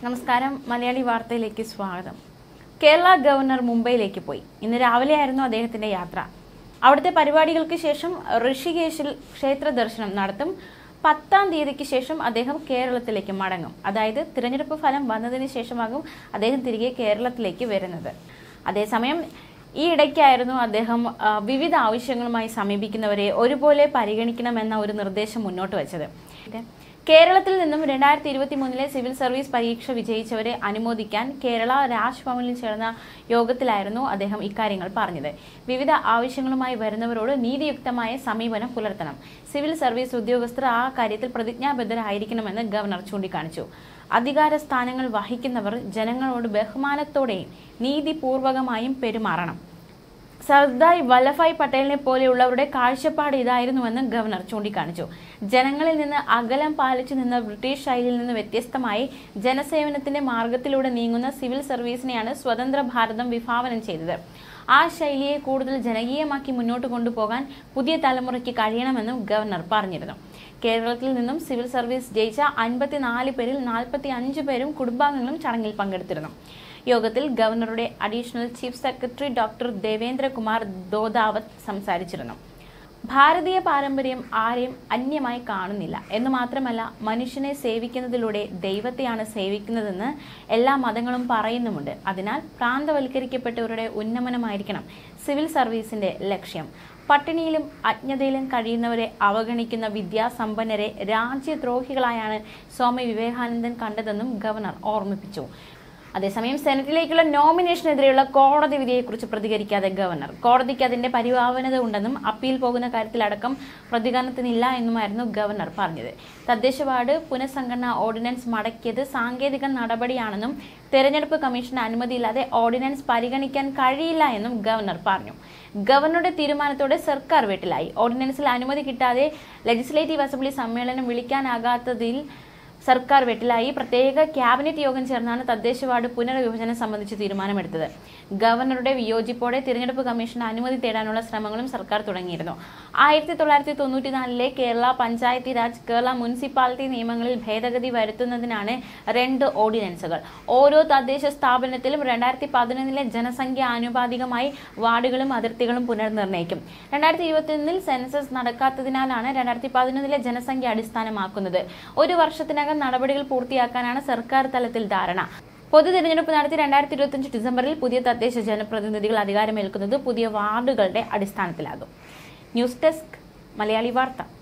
നമസ്കാരം മലയാളി വാർത്തയിലേക്ക് സ്വാഗതം കേരള ഗവർണർ മുംബൈയിലേക്ക് പോയി ഇന്ന് രാവിലെയായിരുന്നു അദ്ദേഹത്തിന്റെ യാത്ര അവിടുത്തെ പരിപാടികൾക്ക് ശേഷം ഋഷികേശിൽ ക്ഷേത്ര ദർശനം നടത്തും പത്താം തീയതിക്ക് ശേഷം അദ്ദേഹം കേരളത്തിലേക്ക് മടങ്ങും അതായത് തിരഞ്ഞെടുപ്പ് ഫലം വന്നതിന് ശേഷമാകും അദ്ദേഹം തിരികെ കേരളത്തിലേക്ക് വരുന്നത് അതേസമയം ഈ ഇടയ്ക്കായിരുന്നു അദ്ദേഹം ആ, വിവിധ ആവശ്യങ്ങളുമായി സമീപിക്കുന്നവരെ ഒരുപോലെ പരിഗണിക്കണമെന്ന ഒരു നിർദ്ദേശം മുന്നോട്ട് വെച്ചത് കേരളത്തിൽ നിന്നും രണ്ടായിരത്തി ഇരുപത്തി മൂന്നിലെ സിവിൽ സർവീസ് പരീക്ഷ വിജയിച്ചവരെ അനുമോദിക്കാൻ കേരള രാജ്ഭവനിൽ ചേർന്ന യോഗത്തിലായിരുന്നു അദ്ദേഹം ഇക്കാര്യങ്ങൾ പറഞ്ഞത് വിവിധ ആവശ്യങ്ങളുമായി വരുന്നവരോട് നീതിയുക്തമായ സമീപനം പുലർത്തണം സിവിൽ സർവീസ് ഉദ്യോഗസ്ഥർ ആ കാര്യത്തിൽ പ്രതിജ്ഞാബദ്ധരായിരിക്കണമെന്ന് ഗവർണർ ചൂണ്ടിക്കാണിച്ചു അധികാര സ്ഥാനങ്ങൾ വഹിക്കുന്നവർ ജനങ്ങളോട് ബഹുമാനത്തോടെയും നീതിപൂർവകമായും പെരുമാറണം സർദാർ വല്ലഭായ് പട്ടേലിനെ പോലെയുള്ളവരുടെ കാഴ്ചപ്പാട് ഇതായിരുന്നുവെന്ന് ഗവർണർ ചൂണ്ടിക്കാണിച്ചു ജനങ്ങളിൽ നിന്ന് അകലം പാലിച്ചു നിന്ന ബ്രിട്ടീഷ് ശൈലിയിൽ നിന്ന് വ്യത്യസ്തമായി ജനസേവനത്തിന്റെ മാർഗത്തിലൂടെ നീങ്ങുന്ന സിവിൽ സർവീസിനെയാണ് സ്വതന്ത്ര ഭാരതം വിഭാവനം ചെയ്തത് ആ ശൈലിയെ കൂടുതൽ ജനകീയമാക്കി മുന്നോട്ട് കൊണ്ടുപോകാൻ പുതിയ തലമുറയ്ക്ക് കഴിയണമെന്നും ഗവർണർ പറഞ്ഞിരുന്നു കേരളത്തിൽ നിന്നും സിവിൽ സർവീസ് ജയിച്ച അൻപത്തിനാല് പേരിൽ നാൽപ്പത്തി അഞ്ച് പേരും കുടുംബാംഗങ്ങളും ചടങ്ങിൽ പങ്കെടുത്തിരുന്നു യോഗത്തിൽ ഗവർണറുടെ additional chief secretary doctor Devendra Kumar Dodawat സംസാരിച്ചിരുന്നു ഭാരതീയ പാരമ്പര്യം ആരെയും അന്യമായി കാണുന്നില്ല എന്ന് മാത്രമല്ല മനുഷ്യനെ സേവിക്കുന്നതിലൂടെ ദൈവത്തെയാണ് സേവിക്കുന്നതെന്ന് എല്ലാ മതങ്ങളും പറയുന്നുമുണ്ട് അതിനാൽ പ്രാന്തവൽക്കരിക്കപ്പെട്ടവരുടെ ഉന്നമനമായിരിക്കണം സിവിൽ സർവീസിന്റെ ലക്ഷ്യം പട്ടിണിയിലും അജ്ഞതയിലും കഴിയുന്നവരെ അവഗണിക്കുന്ന വിദ്യാസമ്പന്നരെ രാജ്യദ്രോഹികളായാണ് സ്വാമി വിവേകാനന്ദൻ കണ്ടതെന്നും ഗവർണർ ഓർമ്മിപ്പിച്ചു അതേസമയം സെനറ്റിലേക്കുള്ള നോമിനേഷനെതിരെയുള്ള കോടതി വിധിയെക്കുറിച്ച് പ്രതികരിക്കാതെ ഗവർണർ കോടതിക്ക് അതിന്റെ പരിഭാവനത ഉണ്ടെന്നും അപ്പീൽ പോകുന്ന കാര്യത്തിലടക്കം പ്രതികരണത്തിനില്ല എന്നുമായിരുന്നു ഗവർണർ പറഞ്ഞത് തദ്ദേശ വാർഡ് പുനഃസംഘടനാ ഓർഡിനൻസ് മടക്കിയത് സാങ്കേതിക നടപടിയാണെന്നും തെരഞ്ഞെടുപ്പ് കമ്മീഷന്റെ അനുമതിയില്ലാതെ ഓർഡിനൻസ് പരിഗണിക്കാൻ കഴിയില്ല എന്നും ഗവർണർ പറഞ്ഞു ഗവർണറുടെ തീരുമാനത്തോടെ സർക്കാർ വീട്ടിലായി ഓർഡിനൻസിൽ അനുമതി കിട്ടാതെ ലെജിസ്ലേറ്റീവ് അസംബ്ലി സമ്മേളനം വിളിക്കാനാകാത്തതിൽ സർക്കാർ വെട്ടിലായി പ്രത്യേക ക്യാബിനറ്റ് യോഗം ചേർന്നാണ് തദ്ദേശ വാർഡ് പുനർവിഭജനം സംബന്ധിച്ച് തീരുമാനമെടുത്തത് ഗവർണറുടെ വിയോജിപ്പോടെ തിരഞ്ഞെടുപ്പ് കമ്മീഷന് അനുമതി തേടാനുള്ള ശ്രമങ്ങളും സർക്കാർ തുടങ്ങിയിരുന്നു ആയിരത്തി തൊള്ളായിരത്തി തൊണ്ണൂറ്റിനാലിലെ കേരള പഞ്ചായത്തി രാജ് കേരള മുനിസിപ്പാലിറ്റി നിയമങ്ങളിൽ ഭേദഗതി വരുത്തുന്നതിനാണ് രണ്ട് ഓർഡിനൻസുകൾ ഓരോ തദ്ദേശ സ്ഥാപനത്തിലും രണ്ടായിരത്തി പതിനൊന്നിലെ ജനസംഖ്യ ആനുപാതികമായി വാർഡുകളും അതിർത്തികളും പുനർനിർണ്ണയിക്കും രണ്ടായിരത്തി ഇരുപത്തിയൊന്നിൽ സെൻസസ് നടക്കാത്തതിനാലാണ് രണ്ടായിരത്തി പതിനൊന്നിലെ ജനസംഖ്യ അടിസ്ഥാനമാക്കുന്നത് ഒരു വർഷത്തിനകം നടപടികൾ പൂർത്തിയാക്കാനാണ് സർക്കാർ തലത്തിൽ ധാരണ പൊതു തിരഞ്ഞെടുപ്പ് നടത്തി രണ്ടായിരത്തി ഇരുപത്തിയഞ്ച് ഡിസംബറിൽ പുതിയ തദ്ദേശ ജനപ്രതിനിധികൾ അധികാരമേൽക്കുന്നത് പുതിയ വാർഡുകളുടെ അടിസ്ഥാനത്തിലാകും ന്യൂസ് ഡെസ്ക് മലയാളി വാർത്ത